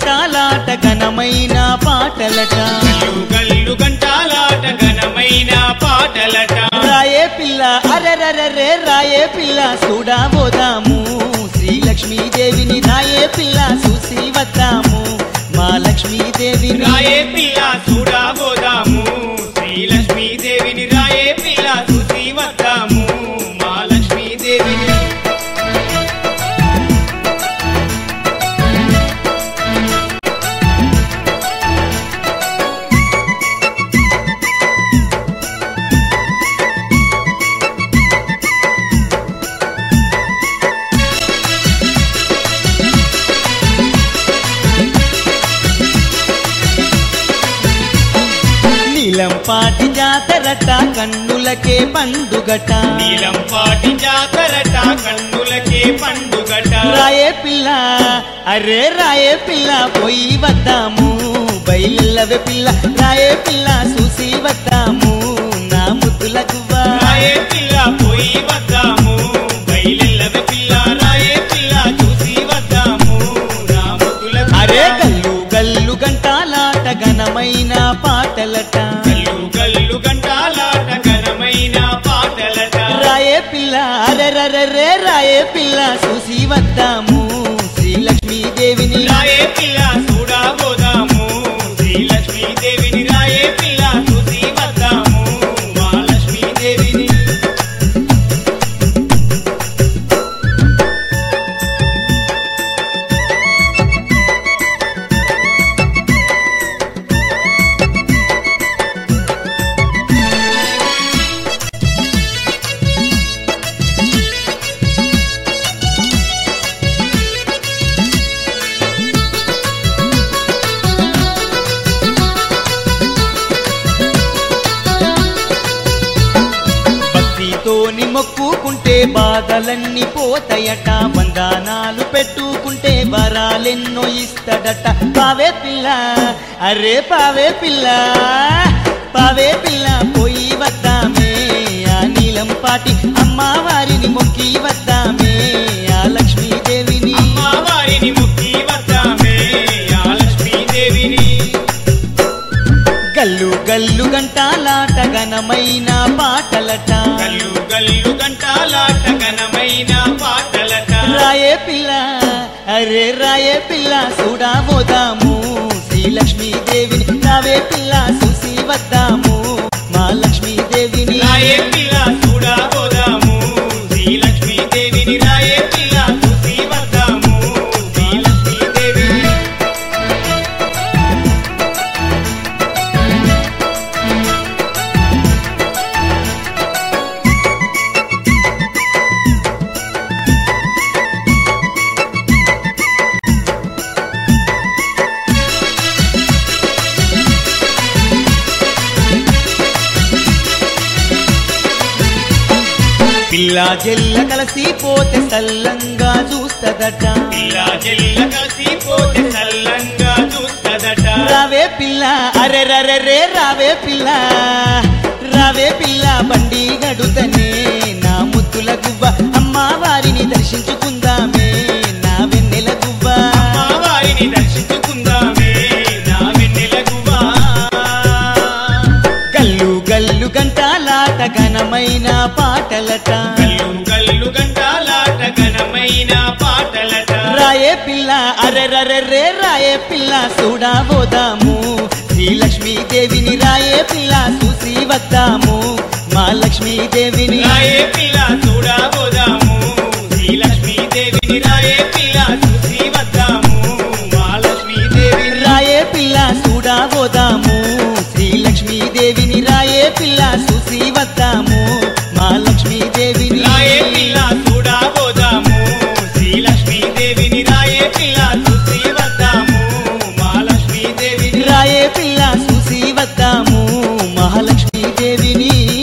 గంటాలాట ఘనమైన పాటలట గల్లు గల్లు గంటాలాట ఘనమైన పాటలట రాయే పిల్ల అరెరరే రాయే పిల్ల చూడబోదాము శ్రీలక్ష్మీదేవిని రాయే పిల్ల చూసి వద్దాము మా లక్ష్మీదేవిని రాయే పిల్ల చూడబోదాము శ్రీలక్ష్మీదేవిని రాయే పిల్ల చూసి వద్దాము మా లక్ష్మీదేవిని నీలం పాటి జాతరట కన్నులకే పండుగట నీలం పాటి జాతరట కన్నులకే పండుగట రాయే పిల్ల అరే రాయే పిల్ల పోయి వద్దాము బయలువే పిల్ల రాయే పిల్ల చూసి వద్దాము నా ముద్దుల గువ్వా రాయే పిల్ల పోయి వద్దాము బయలెల్లవ పిల్ల రాయే పిల్ల చూసి వద్దాము రాముల అరే గల్లు గల్లు గంటాలాట ఘనమైన పాటలట గల్లు గల్లు గంటాలాట ఘనమైన పాటలట రాయే పిల్ల అరెరరే రాయే పిల్ల చూసి వద్దాము శ్రీలక్ష్మీదేవిని రాయే పిల్ల చూడబోదాము శ్రీలక్ష్మీదేవిని రాయే పిల్ల చూసి వద్దాము మా లక్ష్మీదేవిని భక్తితోని మొక్కుకుంటే బాధలన్నీ పోతాయట బంధనాలు పెట్టుకుంటే వరాలెన్నో ఇస్తాడట పావే పిల్ల అరే పావే పిల్ల పావే పిల్ల పోయి వద్దామే ఆ నీలం పాటి అమ్మవారిని మొక్కి వద్దామే ఆ లక్ష్మీదేవిని అమ్మవారిని ముక్తి వద్దామే ఆ లక్ష్మీదేవిని గల్లు గల్లు గంటాలాట ఘనమైన పాటలట గల్లు గల్లు గంటాలాట ఘనమైన పాటలట రాయే పిల్ల అరే రాయే పిల్ల చూడబోదాము శ్రీలక్ష్మీదేవిని రావే పిల్ల చూసి వద్దాము మా లక్ష్మీదేవిని రాయే పిల్ల చూడబోదాము శ్రీలక్ష్మీదేవిని రాయే పిల్ల చూసి వద్దాము శ్రీలక్ష్మీదేవిని పిల్ల జెల్ల కలిసి పోతే సల్లంగా చూస్తదట పిల్ల జల్ల కలిసిపోతే సల్లంగా చూస్తదట రావే పిల్ల అరే రరే రావే పిల్ల రావే పిల్ల బండి గడుతనే నా ముద్దుల గువ్వ అమ్మవారిని దర్శించుకుందామే నా వెన్నెల గువ్వ అమ్మవారిని దర్శించుకుందామే నా వెన్నెలగువా గల్లు గల్లు గంటాలాట ఘనమైన పాటలట గల్లు గల్లు గంటాలాట ఘనమైన పాటలట రాయే పిల్ల అరెరరే రాయే పిల్ల చూడబోదాము శ్రీలక్ష్మీదేవిని రాయే పిల్ల చూసి వద్దాము మా లక్ష్మీదేవిని రాయే పిల్ల చూడబోదాము శ్రీలక్ష్మీదేవిని రాయే పిల్ల చూసి వద్దాము మా లక్ష్మీదేవిని రాయే పిల్ల చూడబోదాము శ్రీలక్ష్మీదేవిని రాయే పిల్ల చూసి వద్దాము మా లక్ష్మీదేవిని రాయే పిల్ల చూడబోదాము శ్రీలక్ష్మీదేవిని రాయే పిల్ల చూసి వద్దాము మా లక్ష్మీదేవిని రాయే పిల్ల చూసి వద్దాము మహాలక్ష్మీదేవిని